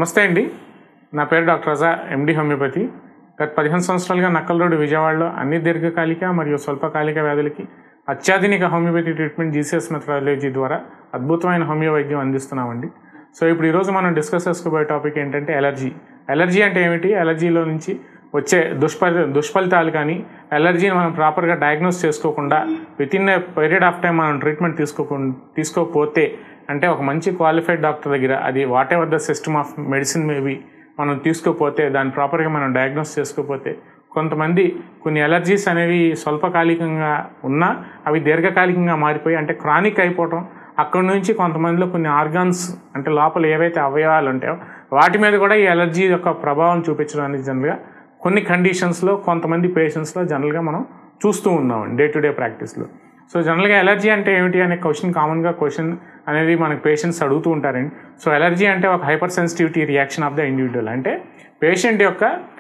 నమస్తే అండి నా పేరు డాక్టర్ రజా ఎండి హోమియోపతి గత పదిహేను సంవత్సరాలుగా నక్కల రోడ్డు విజయవాడలో అన్ని దీర్ఘకాలిక మరియు స్వల్పకాలిక వ్యాధులకి అత్యాధునిక హోమియోపతి ట్రీట్మెంట్ జీసీఎస్ మెథడాలజీ ద్వారా అద్భుతమైన హోమియో వైద్యం అందిస్తున్నామండి సో ఇప్పుడు ఈరోజు మనం డిస్కస్ చేసుకోబోయే టాపిక్ ఏంటంటే ఎలర్జీ ఎలర్జీ అంటే ఏమిటి ఎలర్జీలో నుంచి వచ్చే దుష్ఫలి దుష్ఫలితాలు కానీ ఎలర్జీని మనం ప్రాపర్గా డయాగ్నోస్ చేసుకోకుండా within a period of time మనం ట్రీట్మెంట్ తీసుకోకుండా తీసుకోకపోతే అంటే ఒక మంచి క్వాలిఫైడ్ డాక్టర్ దగ్గర అది whatever the system of medicine maybe మనం తీసుకోకపోతే దాన్ని ప్రాపర్గా మనం డయాగ్నోస్ చేసుకోకపోతే కొంతమంది కొన్ని ఎలర్జీస్ అనేవి స్వల్పకాలికంగా ఉన్నా అవి దీర్ఘకాలికంగా మారిపోయి అంటే క్రానిక్ అయిపోవటం అక్కడ నుంచి కొంతమందిలో కొన్ని ఆర్గాన్స్ అంటే లోపల ఏవైతే అవయవాలు ఉంటాయో వాటి మీద కూడా ఈ ఎలర్జీ యొక్క ప్రభావం చూపించడానికి జనరల్గా కొన్ని కండిషన్స్లో కొంతమంది పేషెంట్స్లో జనరల్గా మనం చూస్తూ ఉన్నాం డే టు డే ప్రాక్టీస్లో సో జనరల్గా ఎలర్జీ అంటే ఏమిటి అనే క్వశ్చన్ కామన్గా క్వశ్చన్ అనేది మనకి పేషెంట్స్ అడుగుతూ ఉంటారండి సో ఎలర్జీ అంటే ఒక hypersensitivity reaction of the individual అంటే పేషెంట్ యొక్క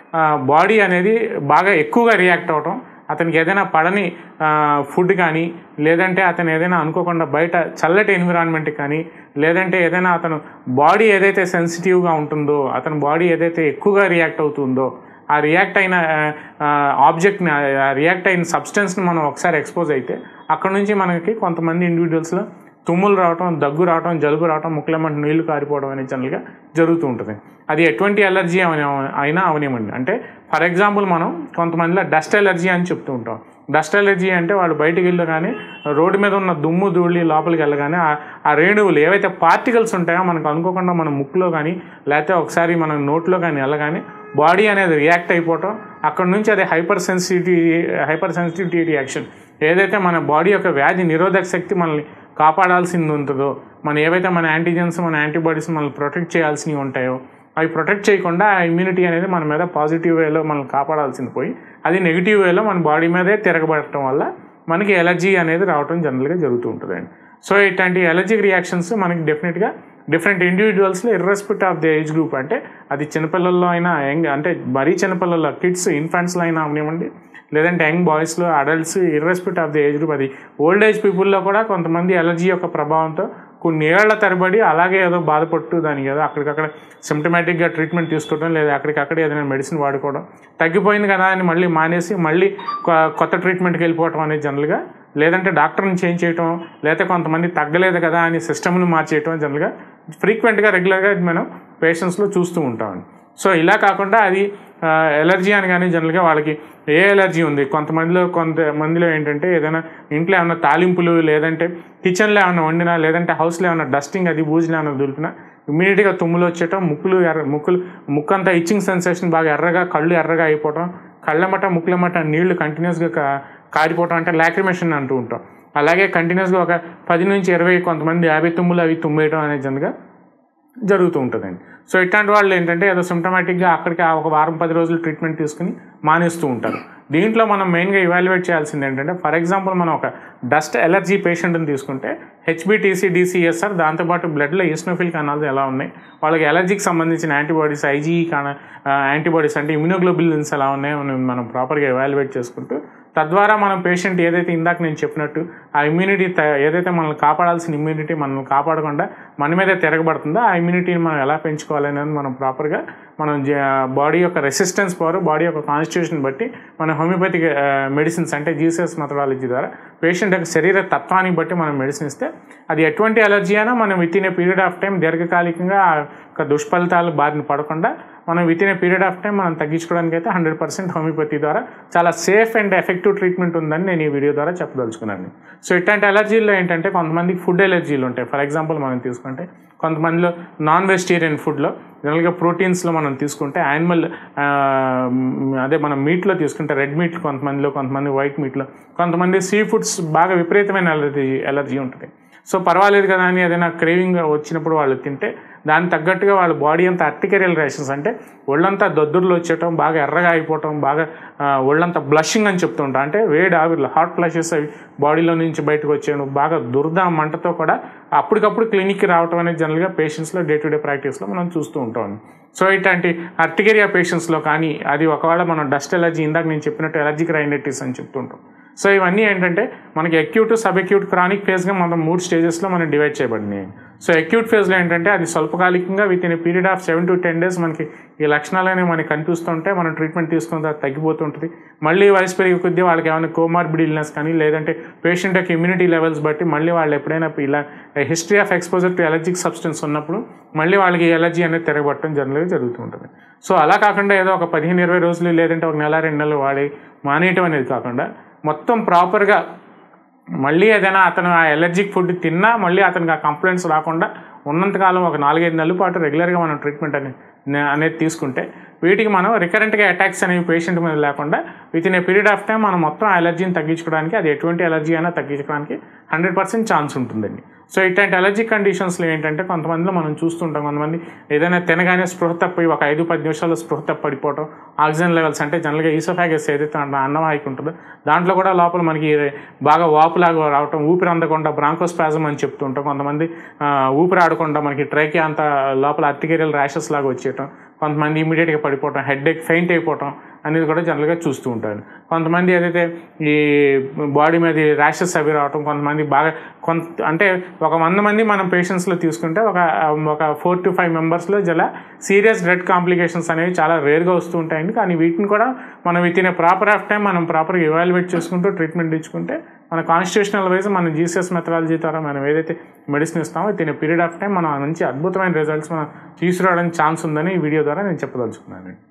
బాడీ అనేది బాగా ఎక్కువగా రియాక్ట్ అవటం అతనికి ఏదైనా పడని ఫుడ్ కానీ లేదంటే అతను ఏదైనా అనుకోకుండా బయట చల్లటి ఎన్విరాన్మెంట్ కానీ లేదంటే ఏదైనా అతను బాడీ ఏదైతే సెన్సిటివ్గా ఉంటుందో అతని బాడీ ఏదైతే ఎక్కువగా రియాక్ట్ అవుతుందో ఆ రియాక్ట్ అయిన ఆబ్జెక్ట్ని రియాక్ట్ అయిన సబ్స్టెన్స్ని మనం ఒకసారి ఎక్స్పోజ్ అయితే అక్కడ నుంచి మనకి కొంతమంది ఇండివిజువల్స్లో తుమ్ములు రావటం దగ్గు రావటం జలుబు రావటం ముక్కలమంట నీళ్లు కారిపోవడం అనేది జనరల్గా జరుగుతూ ఉంటుంది అది ఎటువంటి ఎలర్జీ అవని అయినా అవనివ్వండి అంటే ఫర్ ఎగ్జాంపుల్ మనం కొంతమందిలో డస్ట్ ఎలర్జీ అని చెప్తూ ఉంటాం డస్ట్ ఎలర్జీ అంటే వాళ్ళు బయటికి వెళ్ళగానే రోడ్డు మీద ఉన్న దుమ్ము ధూళి లోపలికి వెళ్ళగానే ఆ రేణువులు ఏవైతే పార్టికల్స్ ఉంటాయో మనకు అనుకోకుండా మన ముక్కులో కానీ లేకపోతే ఒకసారి మన నోట్లో కానీ వెళ్ళగానే బాడీ అనేది రియాక్ట్ అయిపోవటం అక్కడ నుంచి అది hypersensitivity hypersensitivity reaction ఏదైతే మన బాడీ యొక్క వ్యాధి నిరోధక శక్తి మనల్ని కాపాడాల్సింది ఉంటుందో మన ఏవైతే మన యాంటీజెన్స్ మన యాంటీబాడీస్ మనల్ని ప్రొటెక్ట్ చేయాల్సినవి ఉంటాయో అవి ప్రొటెక్ట్ చేయకుండా ఆ ఇమ్యూనిటీ అనేది మన మీద పాజిటివ్ వేలో మనల్ని కాపాడాల్సింది పోయి అది నెగిటివ్ వేలో మన బాడీ మీదే తిరగబడటం వల్ల మనకి ఎలర్జీ అనేది రావడం జనరల్గా జరుగుతూ ఉంటుందండి సో ఇట్లాంటి ఎలర్జిక్ రియాక్షన్స్ మనకి డెఫినెట్గా డిఫరెంట్ ఇండివిజువల్స్లో irrespective of the age group అంటే అది చిన్నపిల్లల్లో అయినా యంగ్ అంటే మరీ చిన్నపిల్లల్లో కిడ్స్ ఇన్ఫాంట్స్లో అయినా అవనివ్వండి లేదంటే యంగ్ బాయ్స్లో adults irrespective of the age group అది ఓల్డ్ ఏజ్ పీపుల్లో కూడా కొంతమంది ఎలర్జీ యొక్క ప్రభావంతో కొన్ని ఏళ్ల తరబడి అలాగే ఏదో బాధపడుతూ దానికి ఏదో అక్కడికక్కడ సిమ్టమేటిక్గా ట్రీట్మెంట్ తీసుకోవడం లేదా అక్కడికక్కడ ఏదైనా మెడిసిన్ వాడుకోవడం తగ్గిపోయింది కదా అని మళ్ళీ మానేసి మళ్ళీ కొత్త ట్రీట్మెంట్కి వెళ్ళిపోవడం అనేది జనరల్గా లేదంటే డాక్టర్ని చేంజ్ చేయటం లేకపోతే కొంతమంది తగ్గలేదు కదా అని సిస్టమ్ని మార్చేయటం జనరల్గా ఫ్రీక్వెంట్గా రెగ్యులర్గా మనం పేషెంట్స్లో చూస్తూ ఉంటామండి సో ఇలా కాకుండా అది ఎలర్జీ అని కానీ జనరల్గా వాళ్ళకి ఏ ఎలర్జీ ఉంది కొంతమందిలో కొంతమందిలో ఏంటంటే ఏదైనా ఇంట్లో ఏమైనా తాలింపులు లేదంటే కిచెన్లో ఏమైనా వండినా లేదంటే హౌస్లో ఏమైనా డస్టింగ్ అది బూజులు ఏమైనా దులిపినా ఇమీడియట్గా తుమ్ములు వచ్చేయటం ముక్కులు ఎర్ర ముక్కులు ముక్కు అంతా ఇచ్చింగ్ సెన్సేషన్ బాగా ఎర్రగా కళ్ళు ఎర్రగా అయిపోవటం కళ్ళమట ముక్కులమట నీళ్లు కంటిన్యూస్గా కారిపోవటం అంటే లాక్రిమేషన్ అంటూ ఉంటాం అలాగే కంటిన్యూస్గా ఒక పది నుంచి ఇరవై కొంతమంది యాభై తుమ్ములు అవి తుమ్మేయడం అనేది జనగా జరుగుతూ ఉంటుందండి సో ఇట్లాంటి వాళ్ళు ఏంటంటే ఏదో సిమ్టమాటిక్గా అక్కడికి ఒక వారం పది రోజులు ట్రీట్మెంట్ తీసుకుని మానేస్తూ ఉంటారు దీంట్లో మనం మెయిన్గా ఇవాల్యుయేట్ చేయాల్సింది ఏంటంటే ఫర్ ఎగ్జాంపుల్ మనం ఒక డస్ట్ ఎలర్జీ పేషెంట్ని తీసుకుంటే హెచ్బిటీసీ డిసిఎస్ఆర్ దాంతోపాటు బ్లడ్లో ఈస్నోఫిల్ కణాలు ఎలా ఉన్నాయి వాళ్ళకి ఎలర్జీకి సంబంధించిన యాంటీబాడీస్ ఐజీ కణ యాంటీబాడీస్ అంటే ఇమ్యూనోగ్లోబులిన్స్ ఎలా ఉన్నాయో మనం ప్రాపర్గా ఎవాల్యుయేట్ చేసుకుంటూ తద్వారా మనం పేషెంట్ ఏదైతే ఇందాక నేను చెప్పినట్టు ఆ ఇమ్యూనిటీ ఏదైతే మనల్ని కాపాడాల్సిన ఇమ్యూనిటీ మనల్ని కాపాడకుండా మన మీదే తిరగబడుతుందో ఆ ఇమ్యూనిటీని మనం ఎలా పెంచుకోవాలనేది మనం ప్రాపర్గా మనం బాడీ యొక్క రెసిస్టెన్స్ పవర్ బాడీ యొక్క కాన్స్టిట్యూషన్ బట్టి మన హోమియోపతిక్ మెడిసిన్స్ అంటే జీసీఎస్ మెథడాలజీ ద్వారా పేషెంట్ యొక్క శరీర తత్వాన్ని బట్టి మనం మెడిసిన్ ఇస్తే అది ఎటువంటి ఎలర్జీ అయినా మనం within a period of time దీర్ఘకాలికంగా ఆ యొక్క దుష్ఫలితాలు బారిన పడకుండా మనం within a period of time మనం తగ్గించుకోవడానికి అయితే హండ్రెడ్ పర్సెంట్ హోమియోపతి ద్వారా చాలా సేఫ్ అండ్ ఎఫెక్టివ్ ట్రీట్మెంట్ ఉందని నేను ఈ వీడియో ద్వారా చెప్పదలుచుకున్నాను సో ఇట్లాంటి ఎలర్జీల్లో ఏంటంటే కొంతమందికి ఫుడ్ ఎలర్జీలు ఉంటాయి ఫర్ ఎగ్జాంపుల్ మనం తీసుకుంటే కొంతమందిలో నాన్ వెజిటేరియన్ ఫుడ్లో జనరల్గా ప్రోటీన్స్లో మనం తీసుకుంటే యానిమల్ అదే మనం మీట్లో తీసుకుంటే రెడ్ మీట్ కొంతమందిలో కొంతమంది వైట్ మీట్లో కొంతమంది సీ ఫుడ్స్ బాగా విపరీతమైన ఎలర్జీ ఎలర్జీ ఉంటుంది సో పర్వాలేదు కదా అని ఏదైనా క్రేవింగ్ వచ్చినప్పుడు వాళ్ళు తింటే దానికి తగ్గట్టుగా వాళ్ళ బాడీ అంతా అర్టికేరియల్ రేషన్స్ అంటే ఒళ్ళంతా దద్దుర్లు వచ్చేయటం బాగా ఎర్రగా అయిపోవటం బాగా ఒళ్ళంతా బ్లషింగ్ అని చెప్తూ ఉంటాం అంటే వేడి ఆవిర్లు హాట్ ఫ్లషెస్ అవి బాడీలో నుంచి బయటకు వచ్చాను బాగా దురద మంటతో కూడా అప్పటికప్పుడు క్లినిక్కి రావటం అనేది జనరల్గా పేషెంట్స్లో డే టు డే ప్రాక్టీస్లో మనం చూస్తూ ఉంటాం సో ఇట్లాంటి అర్టికేరియా పేషెంట్స్లో కానీ అది ఒకవేళ మనం డస్ట్ ఎలర్జీ ఇందాక నేను చెప్పినట్టు ఎలర్జిక్ రైనైటిస్ అని చెప్తుంటాం సో ఇవన్నీ ఏంటంటే మనకి అక్యూట్ సబ్ అక్యూట్ క్రానిక్ ఫేజ్గా మనం మూడు స్టేజెస్లో మనం డివైడ్ చేయబడినాయి సో అక్యూట్ ఫేజ్లో ఏంటంటే అది స్వల్పకాలికంగా within period of seven to ten days మనకి ఈ లక్షణాలు అనేవి మనకి కనిపిస్తుంటే మనం ట్రీట్మెంట్ తీసుకున్న తర్వాత తగ్గిపోతుంటుంది మళ్ళీ వయసు పెరిగే కొద్దీ వాళ్ళకి ఏమైనా కోమార్బిడ్ ఇల్నెస్ కానీ లేదంటే పేషెంట్ యొక్క ఇమ్యూనిటీ లెవెల్స్ బట్టి మళ్ళీ వాళ్ళు ఎప్పుడైనా ఇలా history of exposure to allergic substance ఉన్నప్పుడు మళ్ళీ వాళ్ళకి ఎలర్జీ అనేది తిరగబట్టడం జనరల్గా జరుగుతూ ఉంటుంది సో అలా కాకుండా ఏదో ఒక పదిహేను ఇరవై రోజులు లేదంటే ఒక నెల రెండు నెలలు వాడి మానేయటం అనేది కాకుండా మొత్తం ప్రాపర్గా మళ్ళీ ఏదైనా అతను ఆ ఎలర్జిక్ ఫుడ్ తిన్నా మళ్ళీ అతనికి ఆ కంప్లైంట్స్ రాకుండా ఉన్నంతకాలం ఒక నాలుగైదు నెలల పాటు రెగ్యులర్గా మనం ట్రీట్మెంట్ అని అనేది తీసుకుంటే వీటికి మనం రికరెంట్గా అటాక్స్ అనేవి పేషెంట్ మీద లేకుండా within a period of time మనం మొత్తం అలర్జీని తగ్గించుకోవడానికి అది ఎటువంటి ఎలర్జీ అయినా తగ్గించుకోవడానికి హండ్రెడ్ పర్సెంట్ ఛాన్స్ ఉంటుందండి సో ఇట్లాంటి అలర్జీ కండిషన్స్లో ఏంటంటే కొంతమందిలో మనం చూస్తుంటాం కొంతమంది ఏదైనా తినగానే స్పృహ తప్పిపోయి ఒక ఐదు పది నిమిషాల్లో స్పృహ తప్పి పడిపోవటం ఆక్సిజన్ లెవెల్స్ అంటే జనరల్గా ఈసోఫాగస్ ఏదైతే అంటాం అన్నవాయికి ఉంటుందో దాంట్లో కూడా లోపల మనకి బాగా వాపులాగా రావటం ఊపిరి అందకుండా బ్రాంకోస్పాజం అని చెప్తుంటాం కొంతమంది ఆ, ఊపిరి ఆడకుండా మనకి ట్రైకి అంత లోపల అర్టికేరియల్ ర్యాషెస్ లాగా వచ్చేయటం కొంతమంది ఇమీడియట్గా పడిపోవటం హెడ్ ఎక్ ఫెయింట్ అయిపోవటం అనేది కూడా జనరల్గా చూస్తూ ఉంటారు కొంతమంది ఏదైతే ఈ బాడీ మీద ర్యాషెస్ అవి రావటం కొంతమంది బాగా కొంత అంటే ఒక వంద మంది మనం పేషెంట్స్లో తీసుకుంటే ఒక ఒక ఫోర్ టు ఫైవ్ మెంబర్స్లో చాలా సీరియస్ బ్లడ్ కాంప్లికేషన్స్ అనేవి చాలా రేర్గా వస్తూ ఉంటాయండి కానీ వీటిని కూడా మనం within proper of time మనం ప్రాపర్గా ఇవాల్యుయేట్ చేసుకుంటూ ట్రీట్మెంట్ ఇచ్చుకుంటే మన కాన్స్టిట్యూషనల్ వైజ్ మన జీసీఎస్ మెథడాలజీ ద్వారా మనం ఏదైతే మెడిసిన్ ఇస్తామో within period of time మనం మంచి అద్భుతమైన రిజల్ట్స్ మనం తీసుకురావడానికి ఛాన్స్ ఉందని ఈ వీడియో ద్వారా నేను చెప్పదలుచుకున్నాను